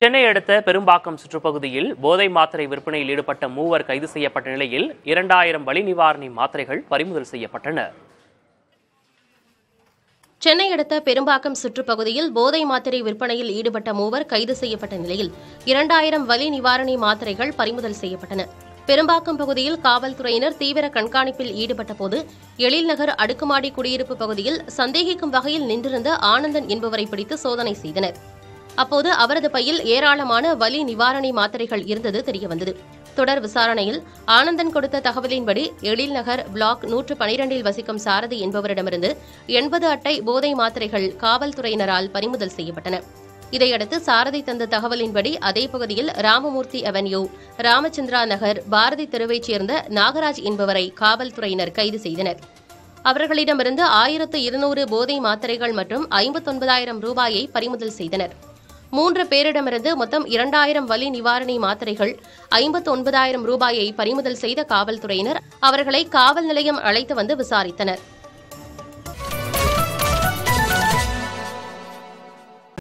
சென்னை அடுத்த பெரும்பாக்கம் சுற்றுப்பகுதியில் போதை மாத்திரை விற்பனையில் ஈடுபட்ட மூவர் கைது செய்யப்பட்ட நிலையில் இரண்டாயிரம் வலி நிவாரணி மாத்திரைகள் பறிமுதல் செய்யப்பட்டன சென்னை அடுத்த பெரும்பாக்கம் சுற்றுப்பகுதியில் போதை மாத்திரை விற்பனையில் ஈடுபட்ட மூவர் கைது செய்யப்பட்ட நிலையில் இரண்டாயிரம் வலி நிவாரணி மாத்திரைகள் பறிமுதல் செய்யப்பட்டன பெரும்பாக்கம் பகுதியில் காவல்துறையினர் தீவிர கண்காணிப்பில் ஈடுபட்ட போது எழில்நகர் அடுக்குமாடி குடியிருப்பு பகுதியில் சந்தேகிக்கும் வகையில் நின்றிருந்த ஆனந்தன் என்பவரை பிடித்து சோதனை செய்தனர் அப்போது அவரது பையில் ஏராளமான வலி நிவாரணி மாத்திரைகள் இருந்தது தெரியவந்தது தொடர் விசாரணையில் ஆனந்தன் கொடுத்த தகவலின்படி எழில்நகர் பிளாக் நூற்று பனிரெண்டில் வசிக்கும் சாரதி என்பவரிடமிருந்து எண்பது அட்டை போதை மாத்திரைகள் காவல்துறையினரால் பறிமுதல் செய்யப்பட்டன இதையடுத்து சாரதி தந்த தகவலின்படி அதே பகுதியில் ராமமூர்த்தி அவென்யூ ராமச்சந்திரா நகர் பாரதி தெருவைச் சேர்ந்த நாகராஜ் என்பவரை காவல்துறையினர் கைது செய்தனர் அவர்களிடமிருந்து ஆயிரத்து இருநூறு போதை மாத்திரைகள் மற்றும் ஐம்பத்தொன்பதாயிரம் ரூபாயை பறிமுதல் செய்தனர் மூன்று பேரிடமிருந்து மொத்தம் இரண்டாயிரம் வலி நிவாரணி மாத்திரைகள் ஐம்பத்து ஒன்பதாயிரம் ரூபாயை பறிமுதல் செய்த காவல்துறையினர் அவர்களை காவல் நிலையம் அழைத்து வந்து விசாரித்தனர்